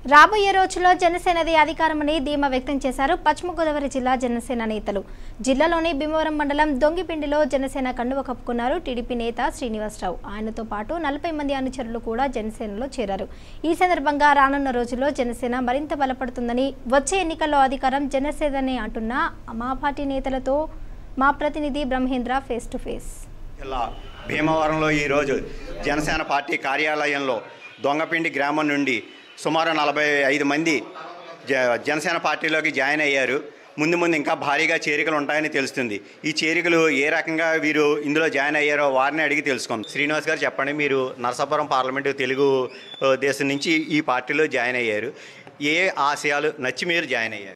రాబోయే రోజుల్లో జనసేనది అధికారమని ధీమా వ్యక్తం చేశారు పశ్చిమ గోదావరి జిల్లా జనసేన నేతలు జిల్లాలోని భీమవరం మండలం దొంగిపిండిలో జనసేన కండువ కప్పుకున్నారు టీడీపీ నేత శ్రీనివాసరావు ఆయనతో పాటు నలభై మంది అనుచరులు కూడా జనసేనలో చేరారు ఈ సందర్భంగా రానున్న రోజుల్లో జనసేన మరింత బలపడుతుందని వచ్చే ఎన్నికల్లో అధికారం జనసేననే అంటున్న మా పార్టీ నేతలతో మా ప్రతినిధి బ్రహ్మేంద్ర ఫేస్ టు ఫేస్ జిల్లా భీమవరంలో ఈరోజు జనసేన పార్టీ కార్యాలయంలో దొంగపిండి గ్రామం నుండి సుమారు నలభై ఐదు మంది జ జనసేన పార్టీలోకి జాయిన్ అయ్యారు ముందు ముందు ఇంకా భారీగా చేరికలు ఉంటాయని తెలుస్తుంది ఈ చేరికలు ఏ రకంగా వీరు ఇందులో జాయిన్ అయ్యారో వారిని అడిగి తెలుసుకుందాం శ్రీనివాస్ గారు చెప్పండి మీరు నరసాపురం పార్లమెంటు తెలుగు ఆ, దేశం నుంచి ఈ పార్టీలో జాయిన్ అయ్యారు ఏ ఆశయాలు నచ్చి మీరు జాయిన్ అయ్యారు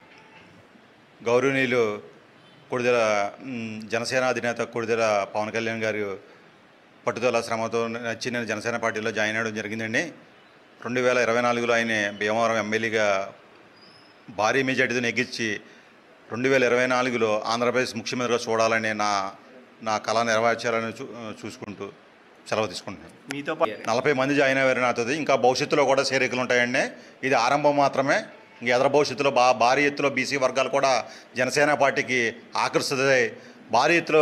గౌరవనీయులు కొడిదెల మ్, జనసేన అధినేత కొడిదెల పవన్ కళ్యాణ్ గారు పట్టుదల శ్రమతో నచ్చి నేను జనసేన పార్టీలో జాయిన్ అవ్వడం జరిగిందండి రెండు వేల ఇరవై నాలుగులో ఆయన భీమవరం ఎమ్మెల్యేగా భారీ మెజార్టీతో నెగ్గించి రెండు వేల ఇరవై నాలుగులో ఆంధ్రప్రదేశ్ ముఖ్యమంత్రిగా చూడాలని నా నా కళ నెరవేర్చాలని చూ చూసుకుంటూ సెలవు తీసుకుంటున్నాను మీతో పాటు నలభై మంది జాయిన్ అయ్యారు నాతో ఇంకా భవిష్యత్తులో కూడా చేరికలు ఉంటాయండి ఇది ఆరంభం మాత్రమే ఇంక ఎదర భవిష్యత్తులో బా భారీ ఎత్తులో బీసీ వర్గాలు కూడా జనసేన పార్టీకి ఆకర్షితాయి భారీ ఎత్తులో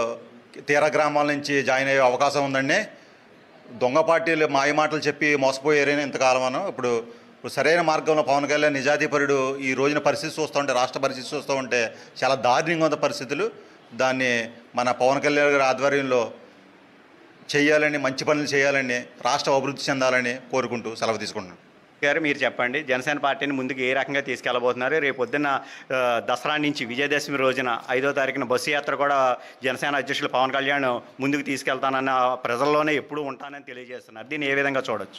తీర గ్రామాల నుంచి జాయిన్ అయ్యే అవకాశం ఉందండి దొంగ పార్టీలు మాయ మాటలు చెప్పి మోసపోయారని ఇంతకాలం మనం ఇప్పుడు ఇప్పుడు సరైన మార్గంలో పవన్ కళ్యాణ్ నిజాధిపరుడు ఈ రోజున పరిస్థితి చూస్తూ ఉంటే రాష్ట్ర పరిస్థితి చూస్తూ ఉంటే చాలా దారుణంగా ఉంది పరిస్థితులు దాన్ని మన పవన్ కళ్యాణ్ గారి ఆధ్వర్యంలో చేయాలని మంచి పనులు చేయాలని రాష్ట్రం అభివృద్ధి చెందాలని కోరుకుంటూ సెలవు తీసుకుంటున్నాను గారు మీరు చెప్పండి జనసేన పార్టీని ముందుకు ఏ రకంగా తీసుకెళ్లబోతున్నారు రేపు పొద్దున్న ఆ, దసరా నుంచి విజయదశమి రోజున ఐదో తారీఖున బస్సు యాత్ర కూడా జనసేన అధ్యక్షులు పవన్ కళ్యాణ్ ముందుకు తీసుకెళ్తానన్న ప్రజల్లోనే ఎప్పుడూ ఉంటానని తెలియజేస్తున్నారు దీన్ని ఏ విధంగా చూడొచ్చు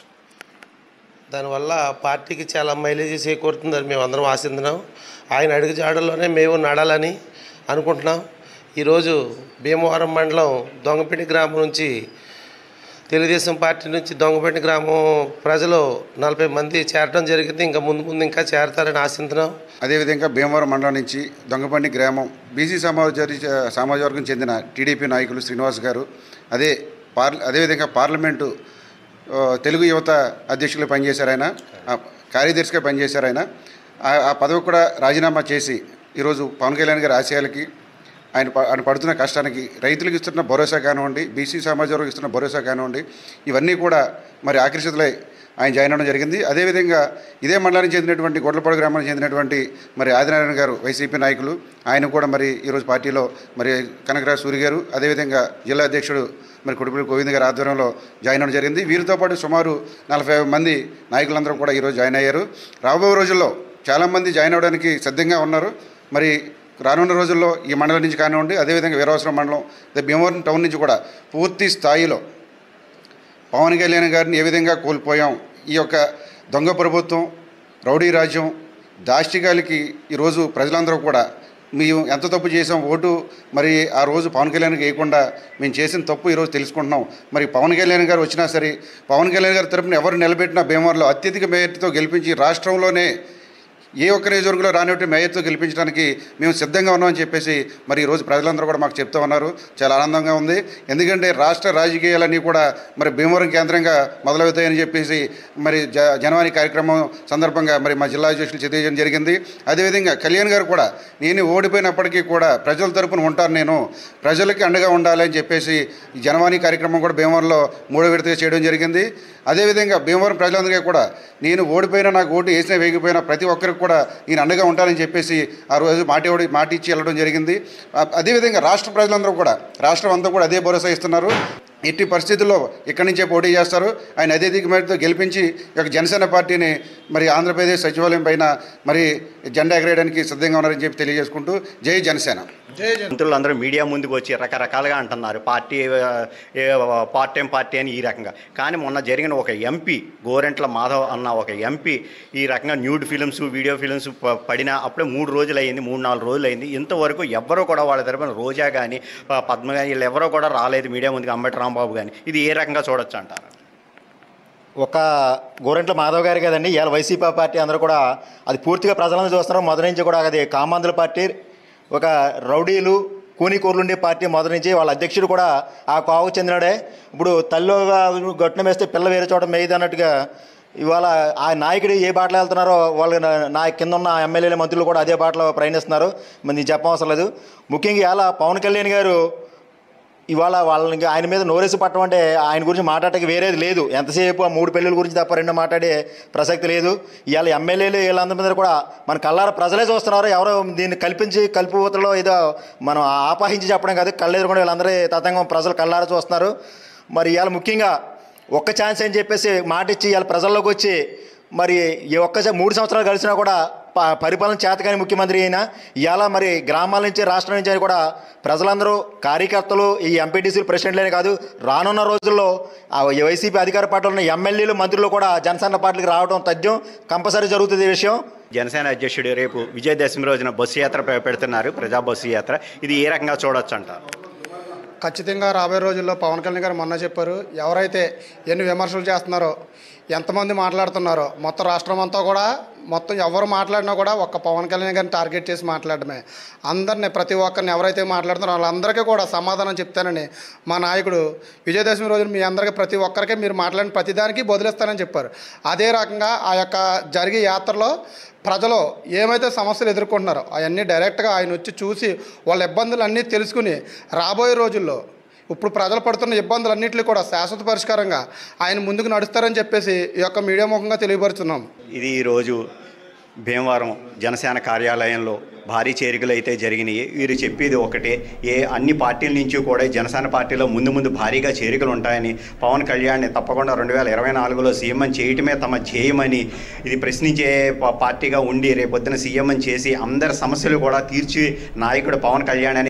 దానివల్ల పార్టీకి చాలా మైలేజ్ చేకూరుతుందని మేము అందరం ఆశిస్తున్నాం ఆయన అడుగు జాడల్లోనే మేము నడాలని అనుకుంటున్నాం ఈరోజు భీమవరం మండలం దొంగపేట గ్రామం నుంచి తెలుగుదేశం పార్టీ నుంచి దొంగపేట గ్రామం ప్రజలు నలభై మంది చేరడం జరిగింది ఇంకా ముందు ముందు ఇంకా చేరతారని ఆశిస్తున్నాం అదేవిధంగా భీమవరం మండలం నుంచి దొంగపండి గ్రామం బీసీ సమాజ సామాజిక వర్గం చెందిన టీడీపీ నాయకులు శ్రీనివాస్ గారు అదే పార్ అదేవిధంగా పార్లమెంటు ఆ, తెలుగు యువత అధ్యక్షులు పనిచేశారు ఆయన ఆ, కార్యదర్శిగా పనిచేశారు ఆయన ఆ- ఆ పదవి కూడా రాజీనామా చేసి ఈరోజు పవన్ కళ్యాణ్ గారి ఆశయాలకి ఆయన ప- ఆయన పడుతున్న కష్టానికి రైతులకు ఇస్తున్న భరోసా కానివ్వండి బీసీ సమాజ వర్గం ఇస్తున్న భరోసా కానివ్వండి ఇవన్నీ కూడా మరి ఆకర్షితులై ఆయన జాయిన్ అవ్వడం జరిగింది అదేవిధంగా ఇదే మండలానికి చెందినటువంటి గొడ్లపాడు గ్రామానికి చెందినటువంటి మరి ఆదినారాయణ గారు వైసీపీ నాయకులు ఆయన కూడా మరి ఈరోజు పార్టీలో మరి కనకరాజు సూరి గారు అదేవిధంగా జిల్లా అధ్యక్షుడు మరి కొడుకులు గోవింద్ గారి ఆధ్వర్యంలో జాయిన్ అవ్వడం జరిగింది వీరితో పాటు సుమారు నలభై మంది నాయకులందరూ కూడా ఈరోజు జాయిన్ అయ్యారు రాబోయే రోజుల్లో చాలామంది జాయిన్ అవ్వడానికి సిద్ధంగా ఉన్నారు మరి రానున్న రోజుల్లో ఈ మండలం నుంచి కానివ్వండి అదేవిధంగా వీరవసరం మండలం అదే భీమవరం టౌన్ నుంచి కూడా పూర్తి స్థాయిలో పవన్ కళ్యాణ్ గారిని ఏ విధంగా కోల్పోయాం ఈ యొక్క దొంగ ప్రభుత్వం రౌడీ రాజ్యం దాష్టికాలకి ఈరోజు ప్రజలందరూ కూడా మేము ఎంత తప్పు చేసాం ఓటు మరి ఆ రోజు పవన్ కళ్యాణ్కి వేయకుండా మేము చేసిన తప్పు ఈరోజు తెలుసుకుంటున్నాం మరి పవన్ కళ్యాణ్ గారు వచ్చినా సరే పవన్ కళ్యాణ్ గారి తరపున ఎవరు నిలబెట్టినా భీమవరంలో అత్యధిక మేయర్తో గెలిపించి రాష్ట్రంలోనే ఏ ఒక్క నియోజకవర్గంలో రానివ్వటి మేయర్తో గెలిపించడానికి మేము సిద్ధంగా ఉన్నామని చెప్పేసి మరి ఈరోజు ప్రజలందరూ కూడా మాకు చెప్తూ ఉన్నారు చాలా ఆనందంగా ఉంది ఎందుకంటే రాష్ట్ర రాజకీయాలన్నీ కూడా మరి భీమవరం కేంద్రంగా మొదలవుతాయని చెప్పేసి మరి జ జనవాణి కార్యక్రమం సందర్భంగా మరి మా జిల్లా అధ్యక్షులు తెలియజేయడం జరిగింది అదేవిధంగా కళ్యాణ్ గారు కూడా నేను ఓడిపోయినప్పటికీ కూడా ప్రజల తరపున ఉంటాను నేను ప్రజలకి అండగా ఉండాలి అని చెప్పేసి ఈ జనవాణి కార్యక్రమం కూడా భీమవరంలో మూడో విడతగా చేయడం జరిగింది అదేవిధంగా భీమవరం ప్రజలందరికీ కూడా నేను ఓడిపోయినా నాకు ఓటు వేసినా వేగిపోయినా ప్రతి ఒక్కరికి కూడా నేను అండగా ఉంటానని చెప్పేసి ఆ రోజు మాట ఓడి మాట ఇచ్చి వెళ్ళడం జరిగింది ఆ- అదేవిధంగా రాష్ట్ర ప్రజలందరూ కూడా రాష్ట్రం అంతా కూడా అదే భరోసా ఇస్తున్నారు ఎట్టి పరిస్థితుల్లో ఇక్కడి నుంచే పోటీ చేస్తారు ఆయన అదే దిగుమతితో గెలిపించి ఈ యొక్క జనసేన పార్టీని మరి ఆంధ్రప్రదేశ్ సచివాలయం పైన మరి జెండా ఎగరేయడానికి సిద్ధంగా ఉన్నారని చెప్పి తెలియజేసుకుంటూ జై జనసేన మంత్రులందరూ మీడియా ముందుకు వచ్చి రకరకాలుగా అంటున్నారు పార్టీ ఆ, ఏ, పార్ట్ టైం పార్టీ అని ఈ రకంగా కానీ మొన్న జరిగిన ఒక ఎంపీ గోరెంట్ల మాధవ్ అన్న ఒక ఎంపీ ఈ రకంగా న్యూడ్ ఫిలిమ్స్ వీడియో ఫిలిమ్స్ ప- పడిన అప్పుడే మూడు రోజులు అయింది మూడు నాలుగు రోజులు అయింది ఇంతవరకు ఎవ్వరూ కూడా వాళ్ళ తరపున రోజా కానీ పద్మ కానీ వీళ్ళు ఎవరో కూడా రాలేదు మీడియా ముందుకు అంబటి రాంబాబు కానీ ఇది ఏ రకంగా చూడొచ్చు అంటారు ఒక గోరెంట్ల మాధవ్ గారు కదండి ఇవాళ వైసీపీ పార్టీ అందరూ కూడా అది పూర్తిగా ప్రజలను చూస్తున్నారు మొదటి నుంచి కూడా అది కామాంధ్రుల పార్టీ ఒక రౌడీలు కూనికూరులుండే పార్టీ మొదటి నుంచి వాళ్ళ అధ్యక్షుడు కూడా ఆ కోవకు చెందినాడే ఇప్పుడు తల్లిగా గొట్టన వేస్తే పిల్ల వేరే చోట మేయదు అన్నట్టుగా ఇవాళ ఆ నాయకుడు ఏ బాటలో వెళ్తున్నారో వాళ్ళు నా- నా కింద ఉన్న ఎమ్మెల్యేల మంత్రులు కూడా అదే బాటలో ప్రయాణిస్తున్నారు మరి నేను చెప్పవసరం లేదు ముఖ్యంగా ఇవాళ పవన్ కళ్యాణ్ గారు ఇవాళ వాళ్ళని ఆయన మీద నోరేసి పట్టడం అంటే ఆయన గురించి మాట్లాడటానికి వేరేది లేదు ఎంతసేపు ఆ మూడు పెళ్ళిళ్ళ గురించి తప్ప రెండో మాట్లాడే ప్రసక్తి లేదు ఇవాళ ఎమ్మెల్యేలు వీళ్ళందరి మీద కూడా మన కళ్ళార ప్రజలే చూస్తున్నారు ఎవరో దీన్ని కల్పించి కల్పిపోతలో ఏదో మనం ఆపాహించి చెప్పడం కాదు కళ్ళెదురు కూడా వీళ్ళందరూ తతంగం ప్రజలు కళ్ళారా చూస్తున్నారు మరి ఇవాళ ముఖ్యంగా ఒక్క ఛాన్స్ అని చెప్పేసి మాట ఇచ్చి ఇవాళ ప్రజల్లోకి వచ్చి మరి ఈ ఒక్క స- మూడు సంవత్సరాలు కలిసినా కూడా ప- పరిపాలన చేతకాని ముఖ్యమంత్రి అయినా ఇవాళ మరి గ్రామాల నుంచి రాష్ట్రం నుంచి అని కూడా ప్రజలందరూ కార్యకర్తలు ఈ ఎంపీటీసీలు ప్రెసిడెంట్లనే కాదు రానున్న రోజుల్లో ఆ వైసీపీ అధికార పార్టీలో ఉన్న ఎమ్మెల్యేలు మంత్రులు కూడా జనసేన పార్టీకి రావడం తథ్యం కంపల్సరీ జరుగుతుంది ఈ విషయం జనసేన అధ్యక్షుడు రేపు విజయదశమి రోజున బస్సు యాత్ర పె- పెడుతున్నారు ప్రజా బస్సు యాత్ర ఇది ఏ రకంగా చూడొచ్చు అంటారు ఖచ్చితంగా రాబోయే రోజుల్లో పవన్ కళ్యాణ్ గారు మొన్న చెప్పారు ఎవరైతే ఎన్ని విమర్శలు చేస్తున్నారో ఎంతమంది మాట్లాడుతున్నారో మొత్తం రాష్ట్రం అంతా కూడా మొత్తం ఎవరు మాట్లాడినా కూడా ఒక్క పవన్ కళ్యాణ్ గారిని టార్గెట్ చేసి మాట్లాడమే అందరినీ ప్రతి ఒక్కరిని ఎవరైతే మాట్లాడుతున్నారో వాళ్ళందరికీ కూడా సమాధానం చెప్తానని మా నాయకుడు విజయదశమి రోజున మీ అందరికీ ప్రతి ఒక్కరికి మీరు మాట్లాడిన ప్రతిదానికి బదిలిస్తానని చెప్పారు అదే రకంగా ఆ యొక్క జరిగే యాత్రలో ప్రజలు ఏమైతే సమస్యలు ఎదుర్కొంటున్నారో అవన్నీ డైరెక్ట్గా ఆయన వచ్చి చూసి వాళ్ళ ఇబ్బందులు అన్నీ తెలుసుకుని రాబోయే రోజుల్లో ఇప్పుడు ప్రజలు పడుతున్న ఇబ్బందులన్నింటినీ కూడా శాశ్వత పరిష్కారంగా ఆయన ముందుకు నడుస్తారని చెప్పేసి ఈ యొక్క మీడియా ముఖంగా తెలియపరుచున్నాం ఇది ఈరోజు భీమవరం జనసేన కార్యాలయంలో భారీ చేరికలు అయితే జరిగినాయి వీరు చెప్పేది ఒకటే ఏ అన్ని పార్టీల నుంచి కూడా ఈ జనసేన పార్టీలో ముందు ముందు భారీగా చేరికలు ఉంటాయని పవన్ కళ్యాణ్ని తప్పకుండా రెండు వేల ఇరవై నాలుగులో సీఎం అని చేయటమే తమ ధ్యేయమని ఇది ప్రశ్నించే ప- పార్టీగా ఉండి రేపొద్దున సీఎం అని చేసి అందరి సమస్యలు కూడా తీర్చి నాయకుడు పవన్ కళ్యాణ్ అని